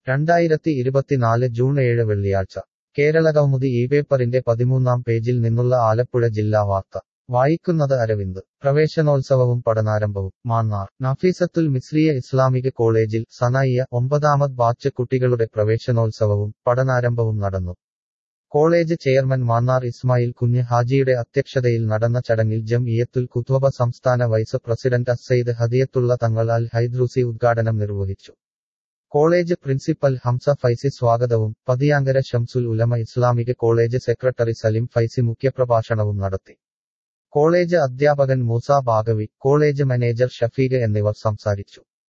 രണ്ടായിരത്തി ഇരുപത്തിനാല് ജൂൺ ഏഴ് വെള്ളിയാഴ്ച കേരളകൗമുദി ഈ പേപ്പറിന്റെ പതിമൂന്നാം പേജിൽ നിന്നുള്ള ആലപ്പുഴ ജില്ലാ വാർത്ത വായിക്കുന്നത് അരവിന്ദ് പ്രവേശനോത്സവവും പഠനാരംഭവും മാന്നാർ നഫീസത്തുൽ മിസ്രിയ ഇസ്ലാമിക് കോളേജിൽ സനായിയ ഒമ്പതാമത് ബാച്ച് കുട്ടികളുടെ പ്രവേശനോത്സവവും പഠനാരംഭവും നടന്നു കോളേജ് ചെയർമാൻ മാന്നാർ ഇസ്മായിൽ കുഞ്ഞ് ഹാജിയുടെ അധ്യക്ഷതയിൽ നടന്ന ചടങ്ങിൽ ജംഇയത്തുൽ കുത്വബ സംസ്ഥാന വൈസ് പ്രസിഡന്റ് അസൈദ് ഹദിയത്തുള്ള തങ്ങൾ അൽ ഹൈദ്രൂസി ഉദ്ഘാടനം നിർവഹിച്ചു കോളേജ് പ്രിൻസിപ്പൽ ഹംസ ഫൈസി സ്വാഗതവും Pathiyankara Shamsul Ulama Islamic college secretary Salim Faizy മുഖ്യപ്രഭാഷണവും നടത്തി കോളേജ് അധ്യാപകൻ മൂസ ബാഗവി കോളേജ് മാനേജർ ഷഫീഖ് എന്നിവർ സംസാരിച്ചു